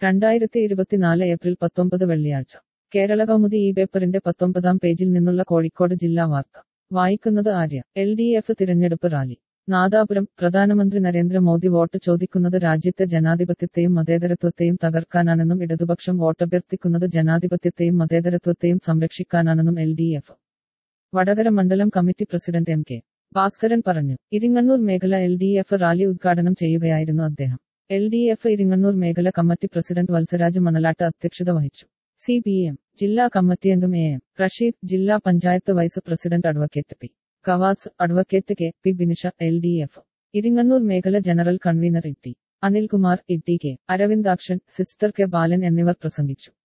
രണ്ടായിരത്തി ഇരുപത്തിനാല് ഏപ്രിൽ പത്തൊമ്പത് വെള്ളിയാഴ്ച കേരള കൗമുദി ഈ പേപ്പറിന്റെ പത്തൊമ്പതാം പേജിൽ നിന്നുള്ള കോഴിക്കോട് ജില്ലാ വാർത്ത വായിക്കുന്നത് ആര്യ എൽ ഡി എഫ് തിരഞ്ഞെടുപ്പ് റാലി നാദാപുരം പ്രധാനമന്ത്രി നരേന്ദ്രമോദി വോട്ട് ചോദിക്കുന്നത് രാജ്യത്തെ ജനാധിപത്യത്തെയും മതേതരത്വത്തെയും തകർക്കാനാണെന്നും ഇടതുപക്ഷം വോട്ടഭ്യർത്ഥിക്കുന്നത് ജനാധിപത്യത്തെയും മതേതരത്വത്തെയും സംരക്ഷിക്കാനാണെന്നും എൽ ഡി എഫ് വടകര മണ്ഡലം committee president M K Bhaskaran പറഞ്ഞു ഇരിങ്ങണ്ണൂർ മേഖല എൽ ഡി എഫ് റാലി ഉദ്ഘാടനം ചെയ്യുകയായിരുന്നു അദ്ദേഹം എൽ ഡി എഫ് ഇരിങ്ങണ്ണൂർ മേഖല കമ്മിറ്റി പ്രസിഡന്റ് വത്സരാജ് മണലാട്ട് അധ്യക്ഷത വഹിച്ചു സി പി എം ജില്ലാ കമ്മിറ്റി അംഗം എ എം റഷീദ് ജില്ലാ panchayat vice president advocate P Kavas advocate K P Binisha L D F Iringannur മേഖല general convener E T Anilkumar E T K Aravindakshan sister K Balan എന്നിവർ പ്രസംഗിച്ചു